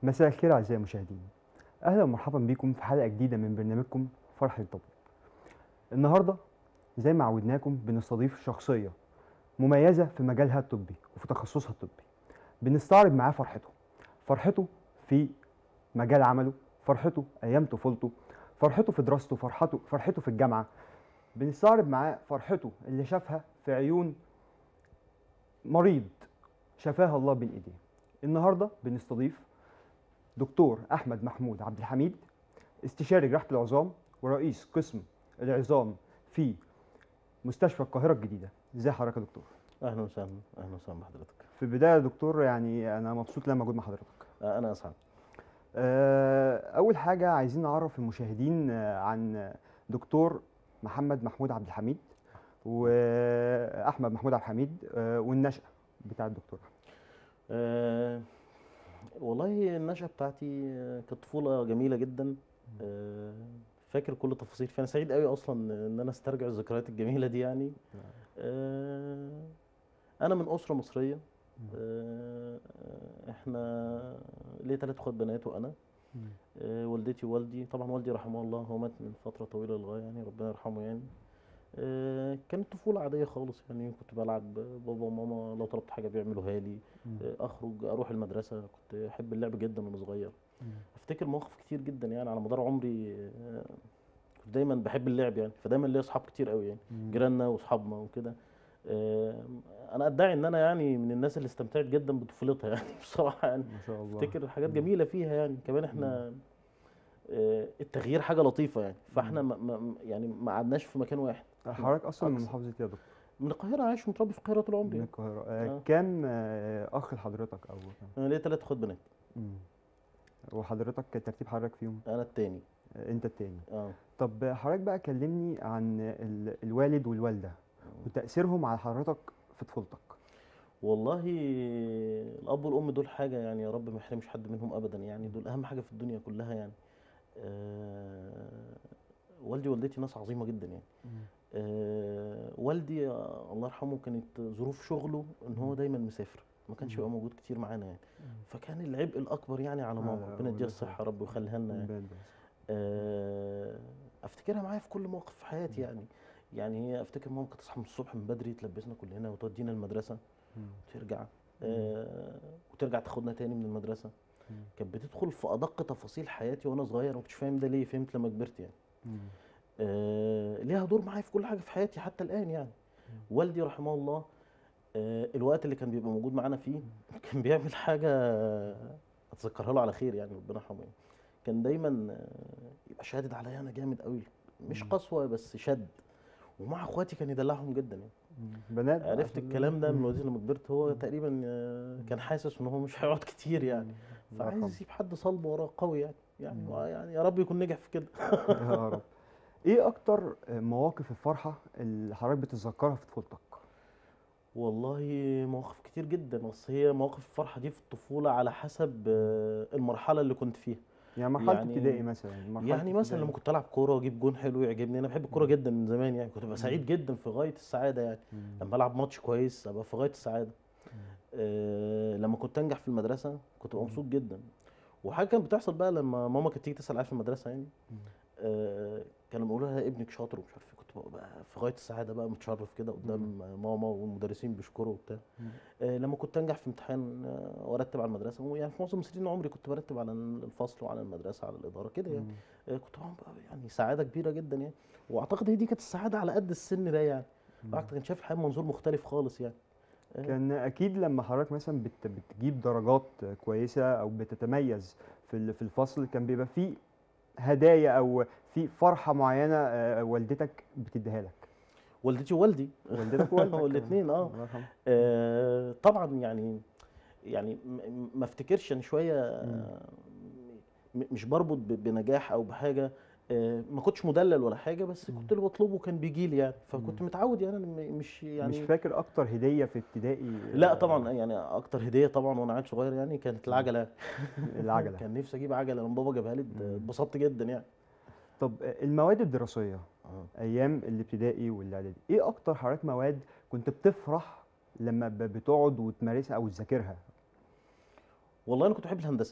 مساء الخير اعزائي المشاهدين اهلا ومرحبا بكم في حلقه جديده من برنامجكم فرحه الطبيب النهارده زي ما عودناكم بنستضيف شخصيه مميزه في مجالها الطبي وفي تخصصها الطبي بنستعرض معاه فرحته فرحته في مجال عمله فرحته ايام طفولته فرحته في دراسته فرحته فرحته في الجامعه بنستعرض معاه فرحته اللي شافها في عيون مريض شفاها الله بين ايديه النهارده بنستضيف دكتور احمد محمود عبد الحميد استشاري جراحه العظام ورئيس قسم العظام في مستشفى القاهره الجديده ازي حضرتك يا دكتور اهلا وسهلا اهلا وسهلا بحضرتك في البدايه يا دكتور يعني انا مبسوط لما موجود مع حضرتك آه، انا اسعد آه، اول حاجه عايزين نعرف المشاهدين آه، عن دكتور محمد محمود عبد الحميد واحمد محمود عبد الحميد آه، والنشأة بتاع الدكتور أه والله النشأة بتاعتي آه، كانت طفولة جميلة جدا أه فاكر كل تفاصيل فانا سعيد قوي اصلا ان انا استرجع الذكريات الجميلة دي يعني أه انا من اسرة مصرية أه احنا ليه ثلاث اخوات بنات وانا أه والدتي ووالدي طبعا والدي رحمه الله هو مات من فترة طويلة للغاية يعني ربنا يرحمه يعني آه، كانت طفولة عادية خالص يعني كنت بلعب بابا وماما لو طلبت حاجة بيعملوها لي آه، أخرج أروح المدرسة كنت أحب اللعب جدا وأنا صغير أفتكر مواقف كتير جدا يعني على مدار عمري آه، كنت دايما بحب اللعب يعني فدايما ليا أصحاب كتير قوي يعني جيراننا وأصحابنا وكده آه، أنا أدعي إن أنا يعني من الناس اللي استمتعت جدا بطفولتها يعني بصراحة يعني ما شاء الله افتكر حاجات جميله فيها يعني كمان احنا آه، التغيير حاجه لطيفه يعني فاحنا ما ما يعني ما قعدناش في مكان واحد حضرتك اصلا من أقصى. محافظه ايه يا دكتور من القاهره عايش ومتربي في القاهره طول من عمري القاهره آه، آه. كام آه، اخ لحضرتك او كام انا ليا ثلاث اخوات بنات مم. وحضرتك ترتيب حضرتك فيهم انا التاني آه، انت التاني اه طب حضرتك بقى كلمني عن ال- الوالد والوالده وتاثيرهم على حضرتك في طفولتك والله الاب والام دول حاجه يعني يا رب ما يحرمش حد منهم ابدا يعني دول اهم حاجه في الدنيا كلها يعني آه والدي ووالدتي ناس عظيمه جدا يعني آه والدي آه، الله يرحمه كانت ظروف شغله ان هو دايما مسافر ما كانش مم. بيبقى موجود كتير معانا يعني فكان العبء الاكبر يعني على ماما على ربنا يديها والدتك. الصحه يا رب ويخليها لنا يعني. بال- آه، افتكرها معايا في كل موقف في حياتي يعني يعني هي افتكر ماما كانت تصحى من الصبح من بدري تلبسنا كلنا وتودينا المدرسه مم. وترجع آه، وترجع تاخدنا تاني من المدرسه مم. كانت بتدخل في ادق تفاصيل حياتي وانا صغير ما كنتش فاهم ده ليه فهمت لما كبرت يعني مم. آه، ليها دور معايا في كل حاجه في حياتي حتى الان يعني والدي رحمه الله آه، الوقت اللي كان بيبقى موجود معانا فيه كان بيعمل حاجه اتذكرها له على خير يعني ربنا يرحمه يعني. كان دايما آه، يبقى شادد عليا انا جامد قوي مش مم. قسوه بس شد ومع اخواتي كان يدلعهم جدا يعني مم. بنات بقى عرفت عشان- الكلام ده من مم. والدتي لما كبرت هو تقريبا آه، كان حاسس ان هو مش هيقعد كتير يعني الله يرحمه. فعايز يسيب حد صلب وراه قوي يعني يعني مم. هو يعني يا رب يكون نجح في كده يا رب ايه اكتر مواقف الفرحه اللي حضرتك بتتذكرها في طفولتك والله مواقف كتير جدا بس هي مواقف الفرحه دي في الطفوله على حسب آه، المرحله اللي كنت فيها يعني مرحله يعني- ابتدائي مثلا مرحله يعني مثلا ابتدائي. لما كنت العب كوره واجيب جون حلو يعجبني انا بحب الكوره مم. جدا من زمان يعني كنت ببقى سعيد جدا في غايه السعاده يعني مم. لما العب ماتش كويس ابقى في غايه السعاده آه لما كنت انجح في المدرسه كنت ببقى مم. مبسوط جدا وحاجه كانت بتحصل بقى لما ماما كانت تيجي تسال عليا في المدرسه يعني مم. آه كانوا بيقولوا لها ابنك شاطر ومش عارف ايه كنت ببقى بقى في غايه السعاده بقى متشرف كده قدام ماما والمدرسين بيشكروا وبتاع مم. آه لما كنت انجح في امتحان آه وارتب على المدرسه يعني في معظم سنين عمري كنت برتب على الفصل وعلى المدرسه على الاداره كده يعني مم. آه، كنت بعمل بقى يعني سعاده كبيره جدا يعني واعتقد هي دي كانت السعاده على قد السن ده يعني مم. الواحد كان شايف الحياه من منظور مختلف خالص يعني آه، كان اكيد لما حضرتك مثلا بت بتجيب درجات كويسه او بتتميز في ال- في الفصل كان بيبقى في هدايا او في فرحه معينه آه، والدتك بتديها لك والدتي ووالدي والدتك ووالدك كمان. والاثنين اه الله يرحمه. آه، طبعا يعني يعني م- ما افتكرش انا شويه آه، م- مش بربط ب- بنجاح او بحاجه آه، ما كنتش مدلل ولا حاجه بس كنت اللي بطلبه كان بيجي لي يعني فكنت متعود يعني أنا م- مش يعني مش فاكر اكتر هديه في ابتدائي لا آه، طبعا يعني اكتر هديه طبعا وانا عيل صغير يعني كانت العجله العجله كان نفسي اجيب عجله لما بابا جابها لي مم. اتبسطت جدا يعني طب آه، المواد الدراسيه آه. ايام الابتدائي والاعدادي ايه اكتر حضرتك مواد كنت بتفرح لما ب- بتقعد وتمارسها او تذاكرها والله انا كنت بحب الهندسه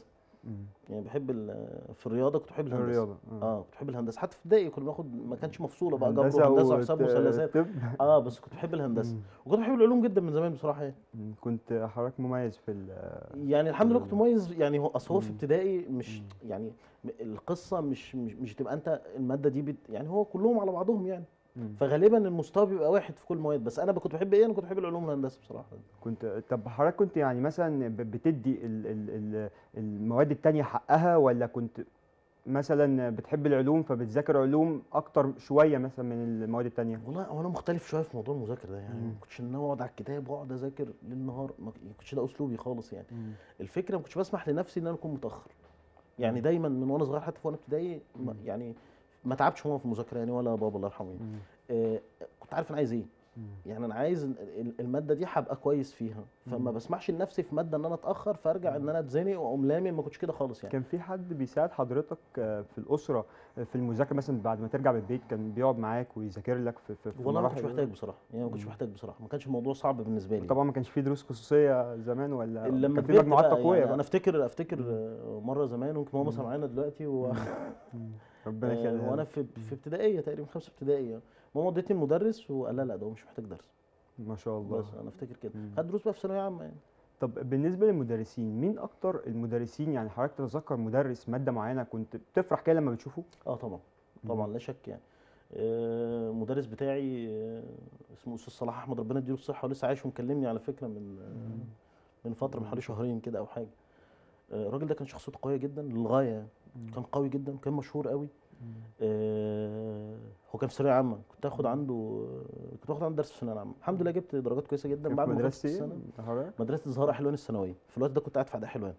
مم. يعني بحب ال- في الرياضه كنت بحب الهندسه الرياضه اه كنت بحب الهندسه حتى في ابتدائي كنا بناخد ما كانش مفصوله بقى جبر هندسه وهندسه وحساب وت- مثلثات طب اه بس كنت بحب الهندسه مم. وكنت بحب العلوم جدا من زمان بصراحه يعني مم. كنت حضرتك مميز في ال- يعني الحمد لله كنت مم. مميز يعني هو اصل هو في مم. ابتدائي مش مم. يعني م- القصه مش مش, مش تبقى انت الماده دي بت يعني هو كلهم على بعضهم يعني مم. فغالبا المستوى بيبقى واحد في كل المواد بس انا كنت بحب ايه انا كنت بحب العلوم والهندسه بصراحه كنت طب حضرتك كنت يعني مثلا ب- بتدي ال... ال... ال... المواد التانية حقها ولا كنت مثلا بتحب العلوم فبتذاكر علوم اكتر شويه مثلا من المواد التانية والله هو انا مختلف شويه في موضوع المذاكره ده يعني مم. ما كنتش ان انا اقعد على الكتاب واقعد اذاكر ليل نهار ما كنتش ده اسلوبي خالص يعني الفكره ما كنتش بسمح لنفسي ان انا اكون متاخر يعني مم. دايما من وانا صغير حتى في وانا ابتدائي ما- مم. يعني ما تعبتش ماما في المذاكره يعني ولا بابا الله يرحمه يعني. مم. آه كنت عارف انا عايز ايه مم. يعني انا عايز ال- ال- الماده دي هبقى كويس فيها فما مم. بسمحش لنفسي في ماده ان انا اتاخر فارجع ان انا اتزنق واقوم لامم ما كنتش كده خالص يعني كان في حد بيساعد حضرتك آه، في الاسره آه، في المذاكره مثلا بعد ما ترجع من البيت كان بيقعد معاك ويذاكر لك في في في والله ما كنتش مراحل- محتاج بصراحه يعني ما كنتش مم. محتاج بصراحه ما كانش الموضوع صعب بالنسبه لي طبعا ما كانش في دروس خصوصيه زمان ولا لما كان في كبرت مجموعات بقى تقويه يعني بقى انا افتكر افتكر آه، مره زمان ممكن ماما مم. سامعانا دلوقتي و... مم. ربنا آه، يخليها وانا لك. في في ابتدائيه تقريبا خمسه ابتدائي يعني. ماما ادتني المدرس وقال لا لا ده هو مش محتاج درس ما شاء الله بس انا افتكر كده مم. خد دروس بقى في ثانويه عامه يعني طب بالنسبة للمدرسين مين أكتر المدرسين يعني حضرتك تتذكر مدرس مادة معينة كنت بتفرح كده لما بتشوفه؟ اه طبعا طبعا لا شك يعني آه، المدرس بتاعي آه، اسمه استاذ صلاح احمد ربنا يديله الصحه ولسه عايش ومكلمني على فكره من آه، من فتره من حوالي شهرين كده او حاجه آه، الراجل ده كان شخصيته قويه جدا للغايه يعني كان قوي جدا كان مشهور قوي آه، هو كان في ثانويه عامه كنت اخد عنده كنت باخد عنده درس في ثانويه عامه الحمد لله جبت درجات كويسه جدا كان بعد في ما خلصت مدرسة السنه إيه؟ حضرتك؟ مدرسه الزهراء حلوان الثانويه في الوقت ده كنت قاعد في عداء حلوان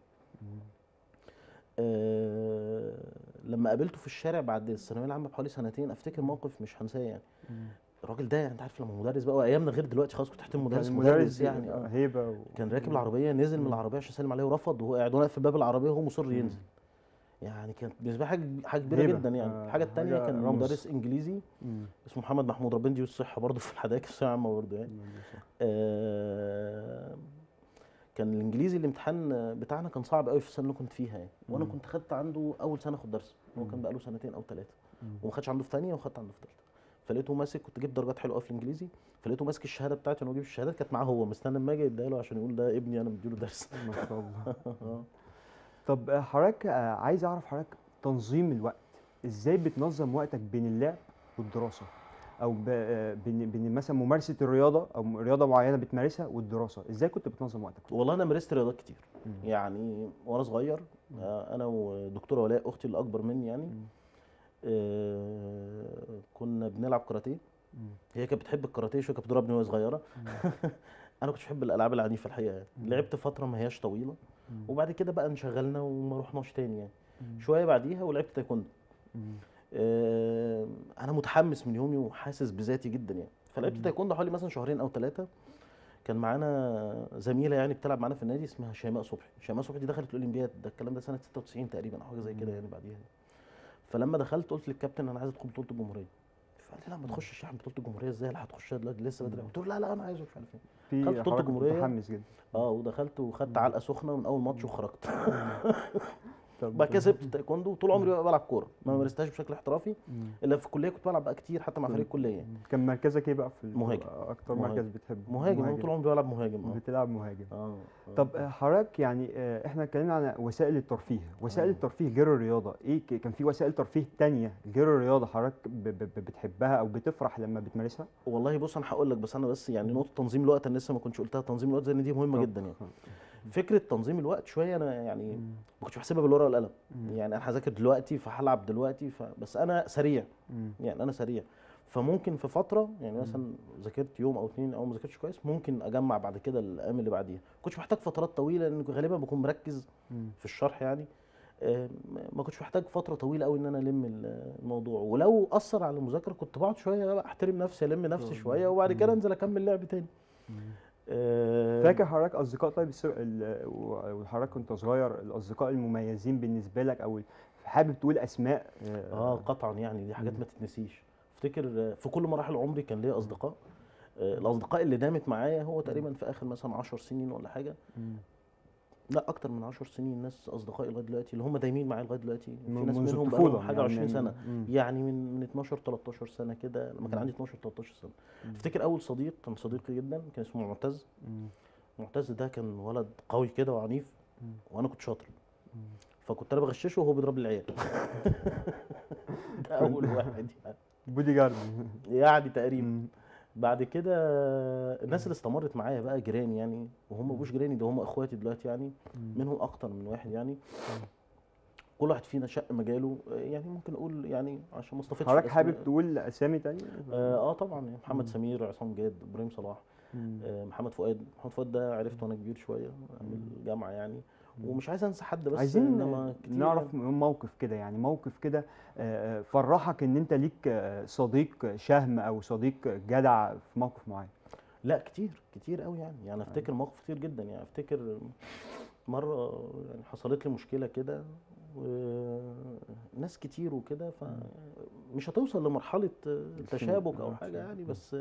آه لما قابلته في الشارع بعد الثانويه العامه بحوالي سنتين افتكر موقف مش هنساه يعني الراجل ده يعني انت عارف لما مدرس بقى وايامنا غير دلوقتي خلاص كنت تحترم كان مدرس المدرس مدرس يعني اه هيبة و... كان راكب العربيه نزل من مم. العربيه عشان يسلم عليه ورفض وهو قاعد واقف في باب العربيه وهو مصر مم. ينزل يعني كانت بالنسبه لي حاجه حاجه كبيره هيبة. جدا يعني آه، الحاجه الثانيه حاجة كان رمز. مدرس انجليزي مم. اسمه محمد محمود ربنا يديله الصحه برضه في الحدائق الثانويه العامه برضه يعني آه، كان الانجليزي الامتحان بتاعنا كان صعب قوي في السنه اللي كنت فيها يعني وانا مم. كنت خدت عنده اول سنه اخد درس هو كان مم. بقى له سنتين او ثلاثه مم. وما خدش عنده في ثانيه وخدت عنده في ثالثه فلقيته ماسك كنت جبت درجات حلوه قوي في الانجليزي فلقيته ماسك الشهاده بتاعتي وانا بجيب الشهادات كانت معاه هو مستني اما اجي اديها له عشان يقول ده ابني انا مديله درس ما شاء الله طب آه، حضرتك آه، عايز أعرف حضرتك تنظيم الوقت إزاي بتنظم وقتك بين اللعب والدراسة؟ أو ب... آه، بين بين مثلا ممارسة الرياضة أو رياضة معينة بتمارسها والدراسة، إزاي كنت بتنظم وقتك؟ والله انا مارست رياضات كتير مم. يعني وانا صغير آه، انا ودكتوره ولاء اختي اللي اكبر مني يعني مم. آه، كنا بنلعب كاراتيه مم. هي كانت بتحب الكاراتيه شويه كانت بتضربني وهي صغيره انا كنتش بحب الالعاب العنيفه الحقيقه يعني مم. لعبت فتره ما هياش طويله مم. وبعد كده بقى انشغلنا وما رحناش تاني يعني مم. شويه بعديها ولعبت تايكوندو مم. آه، انا متحمس من يومي وحاسس بذاتي جدا يعني فلعبت مم. تايكوندو حوالي مثلا شهرين او ثلاثه كان معانا زميله يعني بتلعب معانا في النادي اسمها شيماء صبحي شيماء صبحي دي دخلت الاولمبياد ده الكلام ده سنه 96 تقريبا او حاجه زي كده مم. يعني بعديها فلما دخلت قلت للكابتن انا عايز ادخل بطوله الجمهوريه فقال لي لا ما تخشش يا عم بطوله الجمهوريه ازاي لا هتخشها دلوقتي لسه بدري مم. قلت له لا لا انا عايزه مش عارف ايه في خدت بطولة حضرتك كنت الجمهورية. متحمس جدا اه ودخلت وخدت مم. علقه سخنه من اول ماتش وخرجت طب بعد كده سبت التايكوندو طول عمري بقى بلعب كوره ما مم. مارستهاش بشكل احترافي مم. الا في الكليه كنت بلعب بقى كتير حتى مع فريق الكليه يعني. كان مركزك ايه بقى في ال- مهاجم. اكتر مهاجم. مركز بتحبه مهاجم انا طول عمري بلعب مهاجم اه بتلعب مهاجم اه آه. طب آه، حضرتك يعني آه، احنا اتكلمنا عن وسائل الترفيه وسائل آه. الترفيه غير الرياضه ايه ك- كان في وسائل ترفيه تانية غير الرياضه حضرتك ب- ب- ب- بتحبها او بتفرح لما بتمارسها والله بص انا هقول لك بس انا بس يعني نقطه تنظيم الوقت انا لسه ما كنتش قلتها تنظيم الوقت زي دي مهمه طب. جدا يعني فكره تنظيم الوقت شويه انا يعني مم. ما كنتش بحسبها بالورقه والقلم مم. يعني انا هذاكر دلوقتي فهلعب دلوقتي ف... بس انا سريع مم. يعني انا سريع فممكن في فتره يعني مثلا ذاكرت يوم او اتنين او ما ذاكرتش كويس ممكن اجمع بعد كده الايام اللي بعديها ما كنتش محتاج فترات طويله لان غالبا بكون مركز مم. في الشرح يعني آه، ما كنتش محتاج فتره طويله قوي ان انا الم ال- الموضوع ولو اثر على المذاكره كنت بقعد شويه بقى احترم نفسي الم نفسي مم. شويه وبعد كده مم. انزل اكمل لعب تاني مم. آه، فاكر حضرتك اصدقاء طيب السر... ال- و- وحضرتك كنت صغير الاصدقاء المميزين بالنسبه لك او حابب تقول اسماء اه قطعا يعني دي حاجات مم. ما تتنسيش افتكر آه، في كل مراحل عمري كان ليا اصدقاء آه، الاصدقاء اللي دامت معايا هو تقريبا في اخر مثلا 10 سنين ولا حاجه مم. لا اكتر من 10 سنين ناس اصدقائي لغايه دلوقتي اللي هم دايمين معايا لغايه دلوقتي في من- ناس منذ منهم الطفولة بقالهم حاجه يعني 20 سنه مم. يعني من من 12 13 سنه كده لما كان مم. عندي 12 13 سنه مم. افتكر اول صديق كان صديقي جدا كان اسمه معتز مم. معتز ده كان ولد قوي كده وعنيف مم. وانا كنت شاطر مم. فكنت انا بغششه وهو بيضرب لي العيال ده اول واحد يعني بودي جارد يعني تقريبا مم. بعد كده الناس اللي استمرت معايا بقى جيراني يعني وهم مش جيراني ده هم اخواتي دلوقتي يعني مم. منهم اكتر من واحد يعني كل واحد فينا شق مجاله يعني ممكن اقول يعني عشان ما استفدش حضرتك باسم- حابب تقول اسامي تانية؟ اه آه طبعا يعني محمد مم. سمير عصام جاد ابراهيم صلاح مم. آه محمد فؤاد محمد فؤاد ده عرفته وانا كبير شويه من الجامعه يعني ومش عايز انسى حد بس عايزين انما كتير نعرف يعني. موقف كده يعني موقف كده آه، آه، فرحك ان انت ليك آه، صديق شهم او صديق جدع في موقف معين لا كتير كتير قوي يعني يعني افتكر مواقف كتير جدا يعني افتكر مره يعني حصلت لي مشكله كده وناس كتير وكده فمش هتوصل لمرحله التشابك او حاجه يعني بس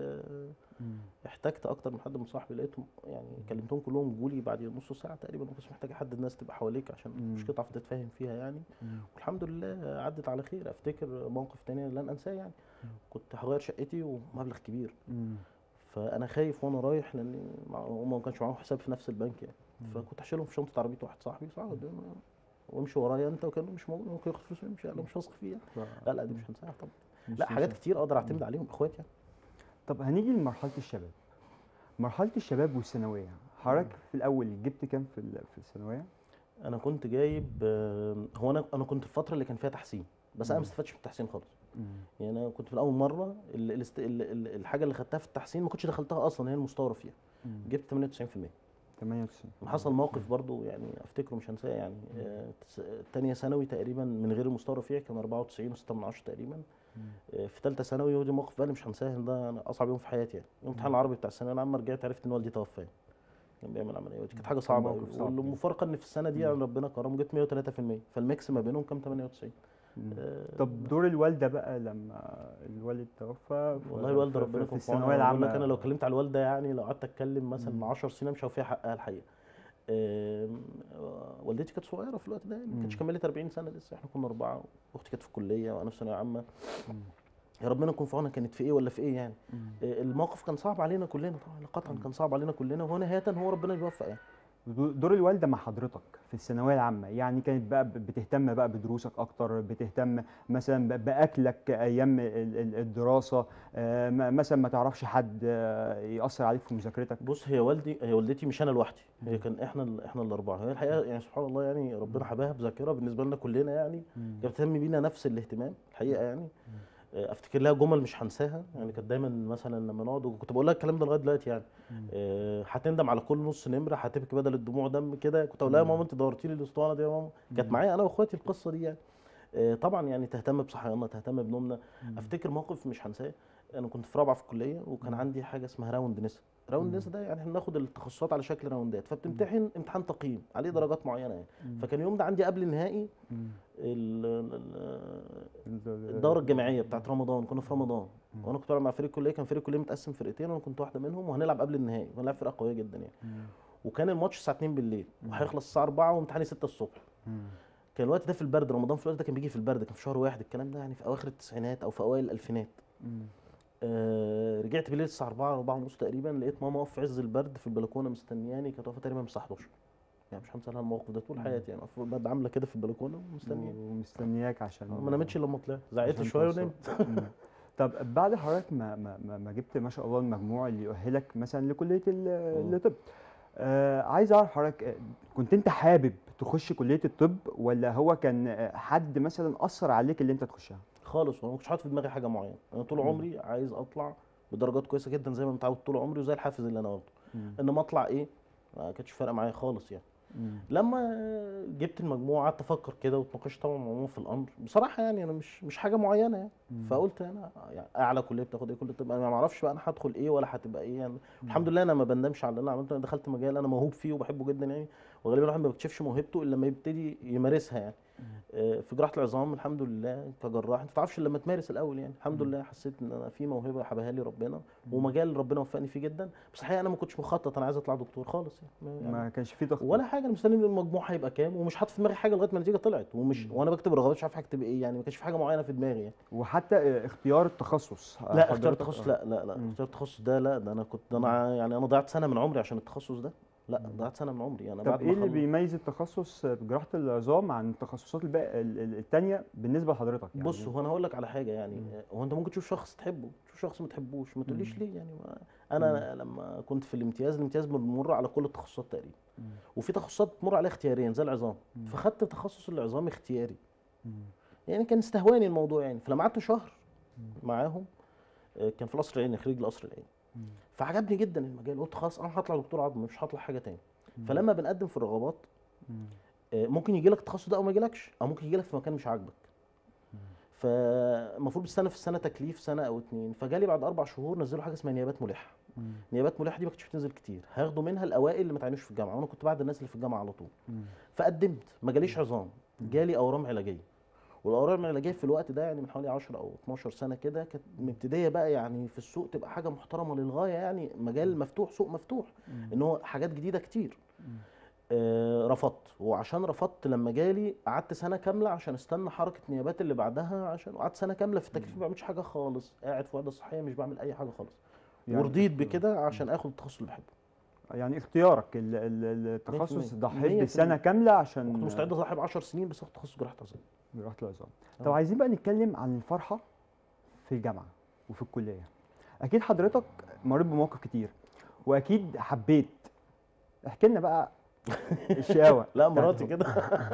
احتجت اكتر من حد من صاحبي لقيتهم يعني كلمتهم كلهم جولي بعد نص ساعه تقريبا ما كنتش محتاج حد الناس تبقى حواليك عشان مم. المشكله تعرف تتفاهم فيها يعني والحمد لله عدت على خير افتكر موقف تاني لن انساه يعني كنت هغير شقتي ومبلغ كبير فانا خايف وانا رايح لان مع- هم ما كانش معاهم حساب في نفس البنك يعني فكنت هشيلهم في شنطه عربيه واحد صاحبي صعب وامشي ورايا انت وكانه مش موجود ممكن ياخد فلوس ويمشي انا مش واثق فيه يعني. لا لا دي مش هنساها طبعا لا حاجات كتير اقدر اعتمد عليهم اخواتي يعني طب هنيجي لمرحله الشباب مرحله الشباب والثانويه حضرتك في الاول جبت كام في ال- في الثانويه انا كنت جايب آه، هو انا انا كنت الفتره اللي كان فيها تحسين بس انا ما مم. استفدتش من التحسين خالص يعني انا كنت في اول مره ال- الاست- ال- ال- الحاجه اللي خدتها في التحسين ما كنتش دخلتها اصلا هي المستوره فيها جبت 98% 98 حصل موقف برضو يعني افتكره مش هنساه يعني آه، تس- تانية ثانوي تقريبا من غير المستوى فيها كان 94 و6 من 10 تقريبا آه، في ثالثه ثانوي ودي موقف بقى اللي مش هنساه ده أنا اصعب يوم في حياتي يعني يوم امتحان العربي بتاع الثانويه العامه رجعت عرفت ان والدي توفى يعني. كان بيعمل عمليه ودي كانت حاجه كان صعبه موقف قوي صعب. والمفارقه ان في السنه دي يعني ربنا كرمه جبت 103% فالميكس ما بينهم كان 98 آه، طب دور الوالده بقى لما الوالد توفى في- والله الوالده في- ربنا في يكون في الثانويه عونها بقول لك العامه انا لو اتكلمت على الوالده يعني لو قعدت اتكلم مثلا مم. 10 سنين مش هوفيها حقها الحقيقه آم، آه، والدتي كانت صغيره في الوقت ده يعني ما كانتش مم. كملت 40 سنه لسه احنا كنا اربعه واختي كانت في الكليه وانا في ثانويه عامه مم. يا ربنا يكون في عونها كانت في ايه ولا في ايه يعني مم. آه، الموقف كان صعب علينا كلنا طبعا قطعا مم. كان صعب علينا كلنا وهو نهايه هو ربنا بيوفق يعني دور الوالده مع حضرتك في الثانويه العامه يعني كانت بقى ب- بتهتم بقى بدروسك اكتر بتهتم مثلا ب- باكلك ايام ال- ال- الدراسه آه، م- مثلا ما تعرفش حد آه، ياثر عليك في مذاكرتك بص هي والدي هي والدتي مش انا لوحدي هي كان احنا ال- احنا الاربعه هي الحقيقه يعني سبحان الله يعني ربنا حباها بذاكره بالنسبه لنا كلنا يعني كانت بتهتم بينا نفس الاهتمام الحقيقه يعني آه، افتكر لها جمل مش هنساها يعني كانت دايما مثلا لما نقعد وكنت بقول لها الكلام ده لغايه دلوقتي يعني آه، هتندم على كل نص نمره هتبكي بدل الدموع دم كده كنت اقول لها يا ماما انت دورتي لي الاسطوانه دي يا ماما كانت معايا انا واخواتي القصه دي يعني آه، طبعا يعني تهتم بصحياننا تهتم بنومنا افتكر موقف مش هنساه انا كنت في رابعه في الكليه وكان عندي حاجه اسمها راوند نسا راوند نسا ده يعني احنا بناخد التخصصات على شكل راوندات فبتمتحن امتحان تقييم عليه درجات معينه يعني فكان اليوم ده عندي قبل النهائي ال- ال- ال- الدوره الجامعيه بتاعت رمضان كنا في رمضان وانا كنت بلعب مع فريق الكليه كان فريق الكليه متقسم فرقتين وانا كنت واحده منهم وهنلعب قبل النهائي وهنلعب فرقه قويه جدا يعني وكان الماتش الساعه 2 بالليل وهيخلص الساعه 4 وامتحاني 6 الصبح كان الوقت ده في البرد رمضان في الوقت ده كان بيجي في البرد كان في شهر واحد الكلام ده يعني في اواخر التسعينات او في اوائل الالفينات آه رجعت بالليل الساعه 4 4 ونص تقريبا لقيت ماما واقفه في عز البرد في البلكونه مستنياني كانت واقفه تقريبا من الساعه 11 يعني مش هنسى لها الموقف ده طول حياتي يعني واقفة البرد عامله كده في البلكونه ومستنياني ومستنياك عشان ما نامتش الا لما طلعت زعقت عشان لي شويه توصل. ونمت مم. طب بعد حضرتك ما ما ما, ما جبت ما شاء الله المجموع اللي يؤهلك مثلا لكليه ال- مم. الطب آه عايز اعرف حضرتك آه، كنت انت حابب تخش كليه الطب ولا هو كان آه، حد مثلا اثر عليك اللي انت تخشها خالص وانا ما كنتش حاطط في دماغي حاجه معينه انا طول مم. عمري عايز اطلع بدرجات كويسه جدا زي ما متعود طول عمري وزي الحافز اللي انا واخده انما اطلع ايه ما كانتش فارقه معايا خالص يعني لما جبت المجموع قعدت افكر كده واتناقشت طبعا مع ماما في الامر بصراحه يعني انا مش مش حاجه معينه يعني فقلت انا يعني اعلى كليه بتاخد ايه كليه الطب انا ما اعرفش بقى انا هدخل ايه ولا هتبقى ايه يعني الحمد لله انا ما بندمش على اللي انا عملته انا دخلت مجال انا موهوب فيه وبحبه جدا يعني وغالبا الواحد ما بيكتشفش موهبته الا لما يبتدي يمارسها يعني آه، في جراحه العظام الحمد لله كجراح انت ما تعرفش إلا لما تمارس الاول يعني الحمد لله حسيت ان انا في موهبه حبها لي ربنا ومجال ربنا وفقني فيه جدا بس الحقيقه انا ما كنتش مخطط انا عايز اطلع دكتور خالص يعني, يعني ما كانش فيه ضغط ولا حاجه انا مستني المجموع هيبقى كام ومش حاطط في دماغي حاجه لغايه ما النتيجه طلعت ومش وانا بكتب الرغبات مش عارف هكتب ايه يعني ما كانش في حاجه معينه في دماغي يعني وحتى آه، اختيار التخصص لا اختيار حضرتك- التخصص آه. لا لا لا مم. اختيار التخصص ده لا ده انا كنت ده انا يعني انا ضيعت سنه من عمري عشان التخصص ده لا ضيعت سنه من عمري انا طب بعد ايه ما اللي خلص بيميز التخصص بجراحه العظام عن التخصصات الباقي ال- ال- التانية بالنسبه لحضرتك يعني بص هو انا هقول لك على حاجه يعني هو انت ممكن تشوف شخص تحبه تشوف شخص ما تحبوش ما تقوليش ليه يعني ما انا لما كنت في الامتياز الامتياز بنمر على كل التخصصات تقريبا وفي تخصصات بتمر عليها اختياريا زي العظام فخدت تخصص العظام اختياري يعني كان استهواني الموضوع يعني فلما قعدت شهر معاهم آه، كان في القصر العيني خريج القصر العيني فعجبني جدا المجال قلت خلاص انا هطلع دكتور عظم مش هطلع حاجه تاني فلما بنقدم في الرغبات آه، ممكن يجي لك التخصص ده او ما يجيلكش او ممكن يجي لك في مكان مش عاجبك فالمفروض السنه في السنه تكليف سنه او اتنين فجالي بعد اربع شهور نزلوا حاجه اسمها نيابات ملحه نيابات ملحه دي ما كانتش بتنزل كتير هياخدوا منها الاوائل اللي ما تعينوش في الجامعه وانا كنت بعد الناس اللي في الجامعه على طول فقدمت ما جاليش عظام جالي اورام علاجيه والاورام العلاجيه في الوقت ده يعني من حوالي 10 او 12 سنه كده كانت مبتديه بقى يعني في السوق تبقى حاجه محترمه للغايه يعني مجال مفتوح سوق مفتوح ان هو حاجات جديده كتير آه رفضت وعشان رفضت لما جالي قعدت سنه كامله عشان استنى حركه نيابات اللي بعدها عشان قعدت سنه كامله في التكليف ما بعملش حاجه خالص قاعد في وحده صحيه مش بعمل اي حاجه خالص يعني ورضيت اختيار. بكده عشان اخد التخصص اللي بحبه يعني اختيارك ال- ال- التخصص 100%. ضحيت 100%. بسنه كامله عشان كنت مستعد اضحي ب 10 سنين بس اخد تخصص جراحه عظام جراحه العظام آه. طب عايزين بقى نتكلم عن الفرحه في الجامعه وفي الكليه اكيد حضرتك مريت بمواقف كتير واكيد حبيت احكي لنا بقى الشقاوه لا بتاعت مراتي الحب. كده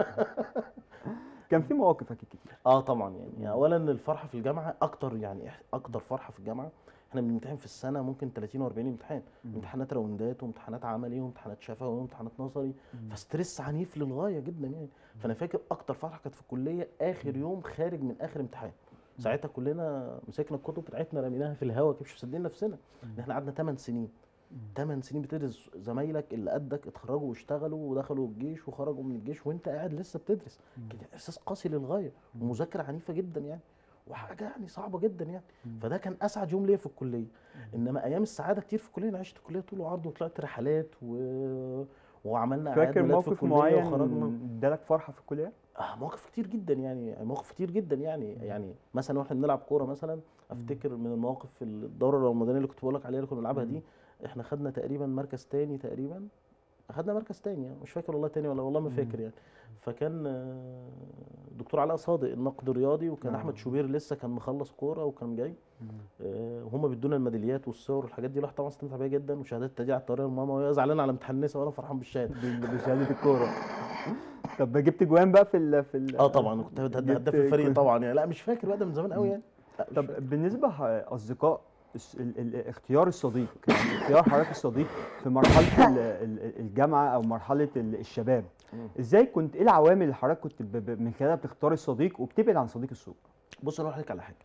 كان في مواقف اكيد كتير اه طبعا يعني اولا الفرحه في الجامعه اكتر يعني إح- اكتر فرحه في الجامعه احنا بنمتحن في السنه ممكن 30 و40 امتحان امتحانات راوندات وامتحانات عملي وامتحانات شفوي وامتحانات نظري فستريس عنيف للغايه جدا يعني فانا فاكر اكتر فرحه كانت في الكليه اخر يوم خارج من اخر امتحان ساعتها كلنا مسكنا الكتب بتاعتنا رميناها في الهواء كده مش مصدقين نفسنا ان احنا قعدنا 8 سنين 8 سنين بتدرس زمايلك اللي قدك اتخرجوا واشتغلوا ودخلوا الجيش وخرجوا من الجيش وانت قاعد لسه بتدرس كان احساس قاسي للغايه ومذاكره عنيفه جدا يعني وحاجه يعني صعبه جدا يعني فده كان اسعد يوم ليا في الكليه انما ايام السعاده كتير في الكليه انا عشت الكليه طول وعرض وطلعت رحلات و... وعملنا اعياد فاكر ميلاد في موقف الكليه معين وخرجنا ادالك فرحه في الكليه آه مواقف كتير جدا يعني مواقف كتير جدا يعني يعني مثلا واحنا بنلعب كوره مثلا افتكر من المواقف في الدوره الرمضانيه اللي كنت بقول لك عليها اللي كنا بنلعبها دي احنا خدنا تقريبا مركز تاني تقريبا اخدنا مركز تاني يعني مش فاكر والله تاني ولا والله ما فاكر يعني فكان آه، دكتور علاء صادق النقد الرياضي وكان آه. احمد شوبير لسه كان مخلص كوره وكان جاي آه، وهم بيدونا الميداليات والصور والحاجات دي الواحد طبعا استمتع بيها جدا وشهادات تدي على الطريقه لماما وهي زعلانه على امتحان النساء وانا فرحان بالشهاده ب- بشهاده الكوره طب جبت جوان بقى في ال في ال اه طبعا كنت هداف جبت الفريق كويس. طبعا يعني لا مش فاكر بقى ده من زمان قوي يعني لا مش طب فاكر. بالنسبه لاصدقاء ال ال اختيار الصديق يعني اختيار حضرتك الصديق في مرحله ال ال الجامعه او مرحله ال الشباب مم. ازاي كنت ايه العوامل اللي حضرتك كنت ب- ب- من خلالها بتختار الصديق وبتبعد عن صديق السوء بص انا اقول لك على حاجه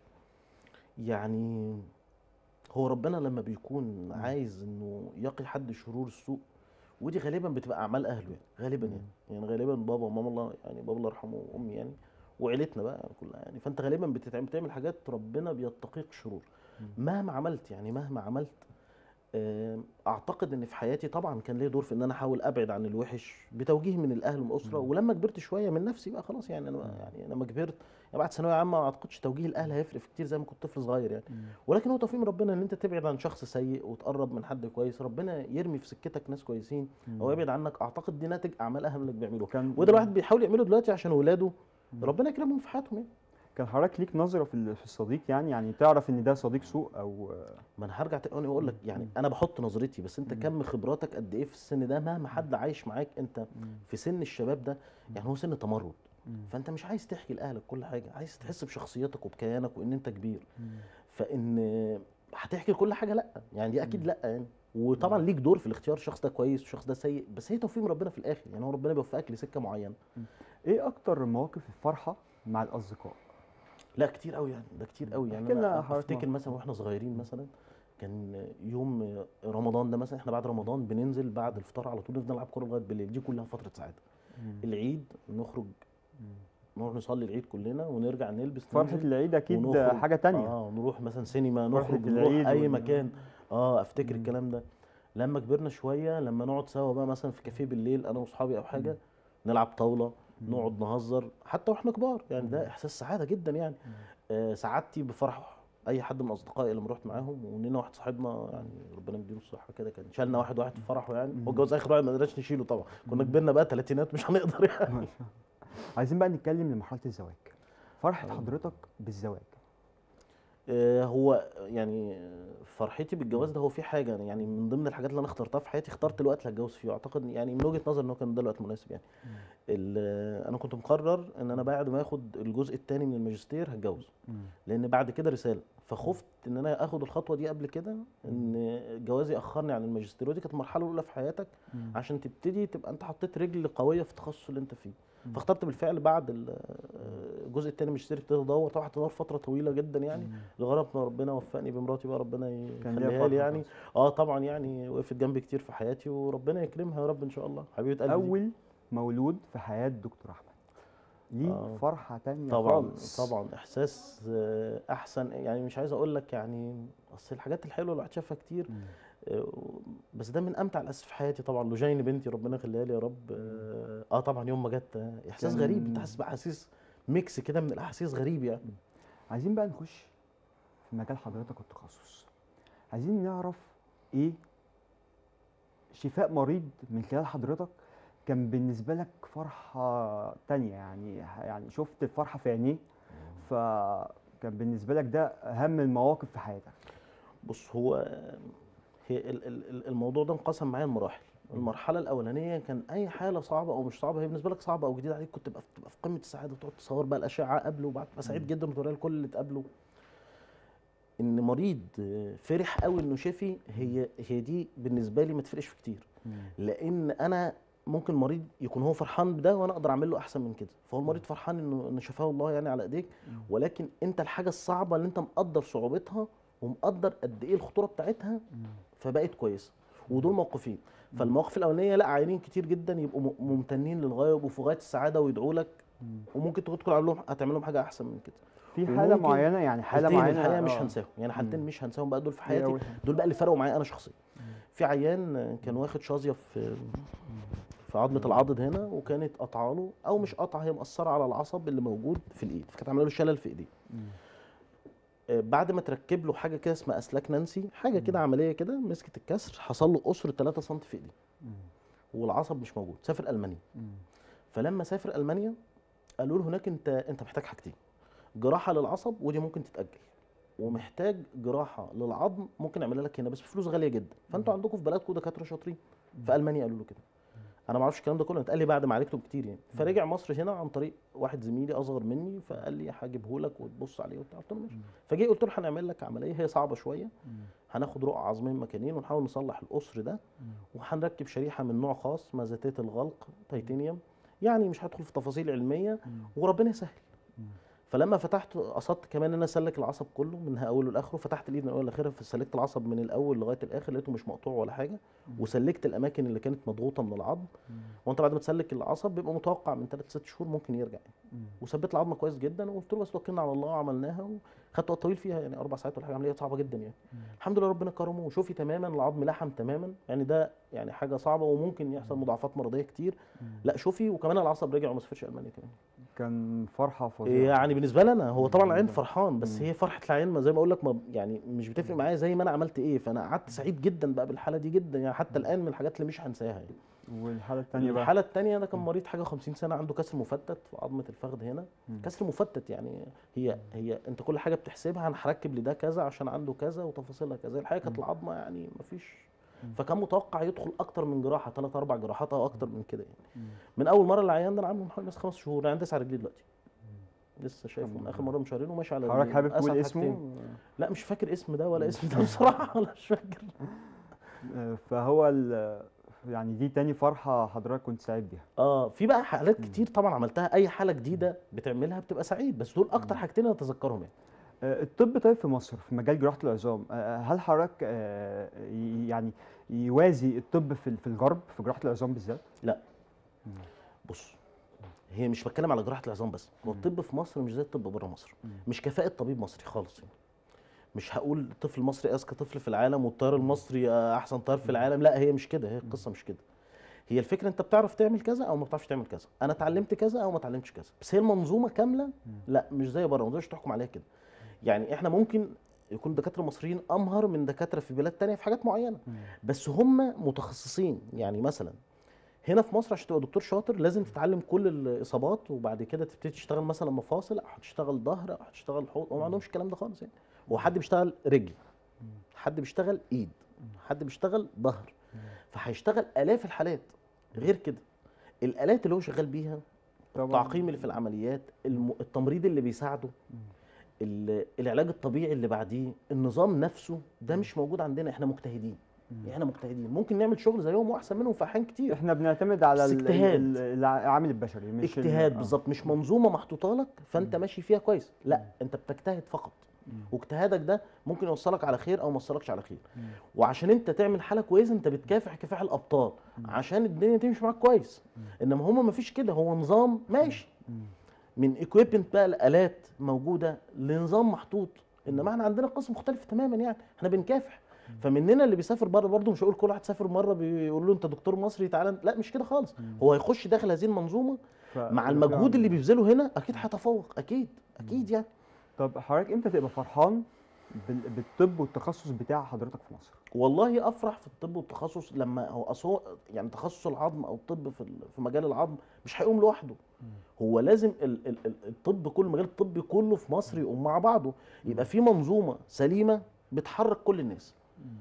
يعني هو ربنا لما بيكون عايز انه يقي حد شرور السوء ودي غالبا بتبقى اعمال اهله يعني غالبا يعني يعني غالبا بابا وماما الله يعني بابا الله يرحمه وامي يعني وعيلتنا بقى كلها يعني فانت غالبا بتتعمل بتعمل حاجات ربنا بيتقيك شرور مهما عملت يعني مهما عملت آم، اعتقد ان في حياتي طبعا كان ليا دور في ان انا احاول ابعد عن الوحش بتوجيه من الاهل ومن الاسره ولما كبرت شويه من نفسي بقى خلاص يعني انا يعني لما كبرت يعني بعد ثانويه عامه ما اعتقدش توجيه الاهل هيفرق في كتير زي ما كنت طفل صغير يعني ولكن هو توفيق من ربنا ان انت تبعد عن شخص سيء وتقرب من حد كويس ربنا يرمي في سكتك ناس كويسين او يبعد عنك اعتقد دي ناتج اعمال اهلك بيعملوها كان وده الواحد بيحاول يعمله دلوقتي عشان ولاده ربنا يكرمهم في حياتهم يعني كان حضرتك ليك نظره في ال- في الصديق يعني يعني تعرف ان ده صديق سوء او ما انا هرجع تاني واقول لك يعني انا بحط نظرتي بس انت كم خبراتك قد ايه في السن ده مهما حد عايش معاك انت في سن الشباب ده يعني هو سن تمرد فانت مش عايز تحكي لاهلك كل حاجه عايز تحس بشخصيتك وبكيانك وان انت كبير فان هتحكي كل حاجه لا يعني دي اكيد لا يعني وطبعا ليك دور في الاختيار الشخص ده كويس والشخص ده سيء بس هي توفيق من ربنا في الاخر يعني هو ربنا بيوفقك لسكه معينه ايه اكتر مواقف الفرحه مع الاصدقاء لا كتير قوي يعني ده كتير قوي يعني احكي لنا انا حضرتك افتكر موقف. مثلا واحنا صغيرين مثلا كان يوم رمضان ده مثلا احنا بعد رمضان بننزل بعد الفطار على طول نفضل نلعب كوره لغايه بالليل دي كلها فتره سعاده العيد نخرج نروح نصلي العيد كلنا ونرجع نلبس فرحة ننزل العيد اكيد ونخرج. حاجة تانية اه نروح مثلا سينما فرحة نخرج العيد نروح اي وال- مكان اه افتكر مم. الكلام ده لما كبرنا شويه لما نقعد سوا بقى مثلا في كافيه بالليل انا واصحابي او حاجه نلعب طاوله نقعد نهزر حتى واحنا كبار يعني ده احساس سعاده جدا يعني آه سعادتي بفرح اي حد من اصدقائي لما رحت معاهم ولينا واحد صاحبنا يعني ربنا يديله الصحه كده كان شالنا واحد واحد في فرحه يعني هو اتجوز اخر واحد ما قدرناش نشيله طبعا كنا كبرنا بقى تلاتينات مش هنقدر يعني ما شاء الله. عايزين بقى نتكلم لمرحلة الزواج فرحة حضرتك بالزواج آه، هو يعني آه، فرحتي بالجواز ده هو في حاجه يعني من ضمن الحاجات اللي انا اخترتها في حياتي اخترت الوقت اللي هتجوز فيه اعتقد يعني من وجهه نظري ان هو كان ده الوقت المناسب يعني ال- انا كنت مقرر ان انا بعد ما اخد الجزء الثاني من الماجستير هتجوز لان بعد كده رساله فخفت ان انا اخد الخطوه دي قبل كده ان جوازي اخرني عن الماجستير ودي كانت المرحله الاولى في حياتك عشان تبتدي تبقى انت حطيت رجل قويه في التخصص اللي انت فيه فاخترت بالفعل بعد ال- الجزء الثاني من الماجستير ابتديت ادور طبعا تدور فتره طويله جدا يعني لغايه ما ربنا وفقني بمراتي بقى ربنا كان ليها يخليها لي فرحة يعني اه طبعا يعني وقفت جنبي كتير في حياتي وربنا يكرمها يا رب ان شاء الله حبيبه قلبي دي. أول مولود في حياة دكتور أحمد ليه آه. فرحة تانية طبعا خالص طبعا احساس آه، احسن يعني مش عايز اقول لك يعني اصل الحاجات الحلوه اللي الواحد شافها كتير مم. آه، بس ده من امتع الاسف في حياتي طبعا لجين بنتي ربنا يخليها لي يا رب اه آه، طبعا يوم ما جت آه، احساس كان- غريب انت حاسس باحاسيس ميكس كده من الاحاسيس غريب يعني عايزين بقى نخش في مجال حضرتك والتخصص عايزين نعرف ايه شفاء مريض من خلال حضرتك كان بالنسبة لك فرحة تانية يعني يعني شفت الفرحة في عينيه فكان بالنسبة لك ده أهم المواقف في حياتك بص هو هي ال- ال- ال- الموضوع ده انقسم معايا لمراحل المرحله الاولانيه كان اي حاله صعبه او مش صعبه هي بالنسبه لك صعبه او جديده عليك كنت تبقى تبقى في قمه السعاده وتقعد تصور بقى الاشعه قبله وبعد تبقى سعيد جدا وتوريها لكل اللي تقابله ان مريض آه، فرح قوي انه شفي هي هي دي بالنسبه لي ما تفرقش في كتير لان انا ممكن مريض يكون هو فرحان بده وانا اقدر اعمل له احسن من كده فهو المريض فرحان انه انه شفاه الله يعني على ايديك ولكن انت الحاجه الصعبه اللي انت مقدر صعوبتها ومقدر قد ايه الخطوره بتاعتها فبقت كويسه ودول موقفين فالمواقف الاولانيه لا عيانين كتير جدا يبقوا م- ممتنين للغايه ويبقوا في غايه السعاده ويدعوا لك وممكن تدخل على لهم هتعمل لهم حاجه احسن من كده في حالة وممكن معينة يعني حالة حالتين معينة الحقيقه مش آه. هنساهم يعني حالتين مم. مش هنساهم بقى دول في دي حياتي أول حاجة. دول بقى اللي فرقوا معايا انا شخصيا في عيان كان واخد شظيه في في عظمه العضد هنا وكانت قطعه له او مش قطعه هي مأثره على العصب اللي موجود في الايد فكانت عامله له شلل في ايديه مم. آه، بعد ما تركب له حاجه كده اسمها اسلاك نانسي حاجه كده عمليه كده مسكت الكسر حصل له قصر 3 سم في ايديه مم. والعصب مش موجود سافر المانيا مم. فلما سافر المانيا قالوا له هناك انت انت محتاج حاجتين جراحه للعصب ودي ممكن تتاجل ومحتاج جراحه للعظم ممكن نعملها لك هنا بس بفلوس غاليه جدا فانتوا عندكم في بلدكم دكاتره شاطرين في المانيا قالوا له كده انا ما اعرفش الكلام ده كله اتقال لي بعد ما عالجته بكتير يعني فرجع مصر هنا عن طريق واحد زميلي اصغر مني فقال لي هجيبه لك وتبص عليه وبتاع قلت له ماشي فجي قلت له هنعمل لك عمليه هي صعبه شويه هناخد رقعه عظمين مكانين ونحاول نصلح القصر ده وهنركب شريحه من نوع خاص اسمها ذاتيه الغلق تيتانيوم يعني مش هدخل في تفاصيل علميه وربنا يسهل فلما فتحت قصدت كمان ان انا اسلك العصب كله من اوله لاخره فتحت الايد من اول لاخرها فسلكت العصب من الاول لغايه الاخر لقيته مش مقطوع ولا حاجه وسلكت الاماكن اللي كانت مضغوطه من العظم وانت بعد ما تسلك العصب بيبقى متوقع من 3 6 شهور ممكن يرجع يعني. وثبت العظمه كويس جدا وقلت له بس توكلنا على الله وعملناها وخدت وقت طويل فيها يعني اربع ساعات ولا حاجه عمليه صعبه جدا يعني الحمد لله ربنا كرمه وشوفي تماما العظم لحم تماما يعني ده يعني حاجه صعبه وممكن يحصل مضاعفات مرضيه كتير لا شوفي وكمان العصب رجع وما سافرش المانيا كمان كان فرحة فظيعة يعني بالنسبه لي انا هو طبعا العين مم. فرحان بس مم. هي فرحه العين ما زي ما اقول لك ما يعني مش بتفرق معايا زي ما انا عملت ايه فانا قعدت سعيد جدا بقى بالحاله دي جدا يعني حتى الان من الحاجات اللي مش هنساها يعني والحالة التانية بقى الحاله الثانيه ده كان مريض حاجه 50 سنه عنده كسر مفتت في عظمه الفخذ هنا مم. كسر مفتت يعني هي هي انت كل حاجه بتحسبها انا هركب لده كذا عشان عنده كذا وتفاصيلها كذا الحقيقه كانت العظمه يعني ما فيش فكان متوقع يدخل اكتر من جراحه ثلاث اربع جراحات او اكتر من كده يعني من اول مره العيان ده انا عامله من حوالي مثلا خمس شهور العيان ده تسع رجليه دلوقتي لسه شايفه من اخر مره من شهرين وماشي على حضرتك رجليه. حابب تقول أسعد اسمه؟ حاجتين. لا مش فاكر اسم ده ولا اسم ده بصراحه ولا مش فاكر آه، فهو ال- يعني دي تاني فرحة حضرتك كنت سعيد بيها اه في بقى حالات كتير طبعا عملتها اي حاله جديده بتعملها بتبقى سعيد بس دول اكتر حاجتين انا اتذكرهم يعني آه، الطب طيب في مصر في مجال جراحة العظام آه، هل حضرتك آه، ي- يعني يوازي الطب في في الغرب في جراحة العظام بالذات؟ بص هي مش بتكلم على جراحه العظام بس هو الطب في مصر مش زي الطب بره مصر مش كفاءه طبيب مصري خالص يعني. مش هقول الطفل المصري اذكى طفل في العالم والطيار المصري آه، احسن طيار في العالم لا هي مش كده هي القصه مش كده هي الفكره انت بتعرف تعمل كذا او ما بتعرفش تعمل كذا انا اتعلمت كذا او ما اتعلمتش كذا بس هي المنظومه كامله لا مش زي بره ما تقدرش تحكم عليها كده يعني احنا ممكن يكون دكاتره مصريين امهر من دكاتره في بلاد تانية في حاجات معينه بس هم متخصصين يعني مثلا هنا في مصر عشان تبقى دكتور شاطر لازم تتعلم كل الاصابات وبعد كده تبتدي تشتغل مثلا مفاصل او هتشتغل ظهر او هتشتغل حوض هو ما عندهمش الكلام ده خالص يعني هو حد بيشتغل رجل حد بيشتغل ايد حد بيشتغل ظهر فهيشتغل الاف الحالات غير كده الالات اللي هو شغال بيها طبعاً. التعقيم اللي في العمليات الم... التمريض اللي بيساعده ال... العلاج الطبيعي اللي بعديه النظام نفسه ده مش موجود عندنا احنا مجتهدين احنا مجتهدين ممكن نعمل شغل زيهم واحسن منهم في احيان كتير احنا بنعتمد على بس ال- اجتهاد. ال- العامل البشري مش ال- اجتهاد آه. بالظبط مش منظومه محطوطه لك فانت ماشي فيها كويس لا انت بتجتهد فقط واجتهادك ده ممكن يوصلك على خير او ما يوصلكش على خير وعشان انت تعمل حاله كويسه انت بتكافح كفاح الابطال عشان الدنيا تمشي معاك كويس انما هما ما فيش كده هو نظام ماشي من ايكويبمنت بقى الالات موجوده لنظام محطوط انما احنا عندنا قصه مختلفه تماما يعني احنا بنكافح فمننا اللي بيسافر بره برضه مش هقول كل واحد سافر مره بيقول له انت دكتور مصري تعالى لا مش كده خالص هو هيخش داخل هذه المنظومه ف- مع المجهود اللي بيبذله هنا اكيد هيتفوق اكيد اكيد يعني طب حضرتك امتى تبقى فرحان بال- بالطب والتخصص بتاع حضرتك في مصر؟ والله افرح في الطب والتخصص لما هو أصل هو يعني تخصص العظم او الطب في ال- في مجال العظم مش هيقوم لوحده هو لازم ال- ال- ال- الطب كل المجال الطبي كله في مصر يقوم مع بعضه يبقى في منظومه سليمه بتحرك كل الناس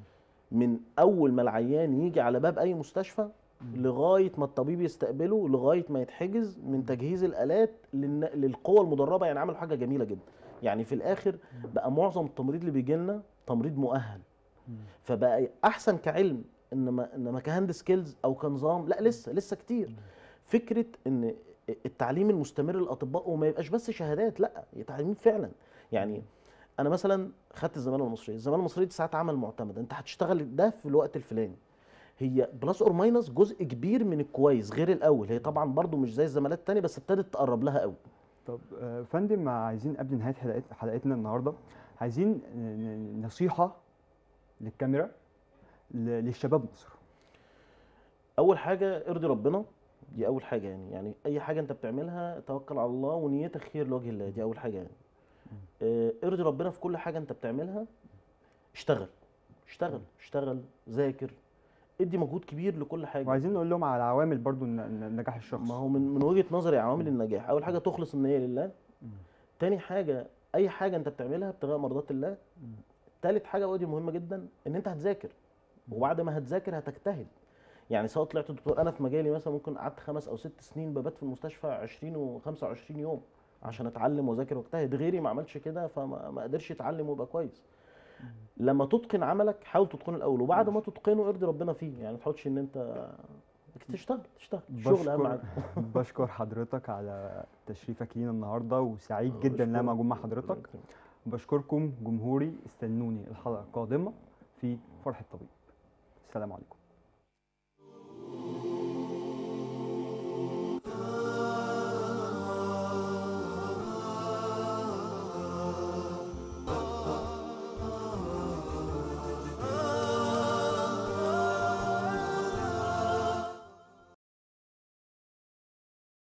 من اول ما العيان يجي على باب اي مستشفى لغايه ما الطبيب يستقبله لغايه ما يتحجز من تجهيز الالات للن- للقوى المدربه يعني عملوا حاجه جميله جدا يعني في الاخر بقى معظم التمريض اللي بيجي لنا تمريض مؤهل فبقى احسن كعلم انما انما كهاند سكيلز او كنظام لا لسه لسه كتير فكره ان التعليم المستمر للاطباء وما يبقاش بس شهادات لا تعليم فعلا يعني انا مثلا خدت الزماله المصريه الزماله المصريه دي ساعات عمل معتمده انت هتشتغل ده في الوقت الفلاني هي بلس اور ماينس جزء كبير من الكويس غير الاول هي طبعا برضو مش زي الزمالات التانية بس ابتدت تقرب لها قوي طب آه، فندم عايزين قبل نهايه حلقت حلقتنا النهارده عايزين ن- ن- نصيحه للكاميرا ل- للشباب مصر اول حاجه ارضي ربنا دي اول حاجه يعني يعني اي حاجه انت بتعملها توكل على الله ونيتك خير لوجه الله دي اول حاجه يعني آه، ارضي ربنا في كل حاجه انت بتعملها اشتغل اشتغل اشتغل ذاكر ادي مجهود كبير لكل حاجه وعايزين نقول لهم على عوامل برضو الن- الن- النجاح الشخصي ما هو من من وجهه نظري عوامل النجاح اول حاجه تخلص النيه لله تاني حاجه اي حاجه انت بتعملها ابتغاء مرضات الله تالت حاجه ودي مهمه جدا ان انت هتذاكر وبعد ما هتذاكر هتجتهد يعني سواء طلعت دكتور انا في مجالي مثلا ممكن قعدت خمس او ست سنين ببات في المستشفى 20 و25 يوم عشان اتعلم واذاكر واجتهد غيري ما عملش كده فما ما قدرش يتعلم ويبقى كويس لما تتقن عملك حاول تتقنه الاول وبعد ما تتقنه ارضي ربنا فيه يعني ما تحاولش ان انت تشتغل تشتغل الشغل اهم بشكر حاجه بشكر حضرتك على تشريفك لينا النهارده وسعيد جدا ان انا بشكرك. موجود مع حضرتك بشكركم جمهوري استنوني الحلقه القادمه في فرح الطبيب السلام عليكم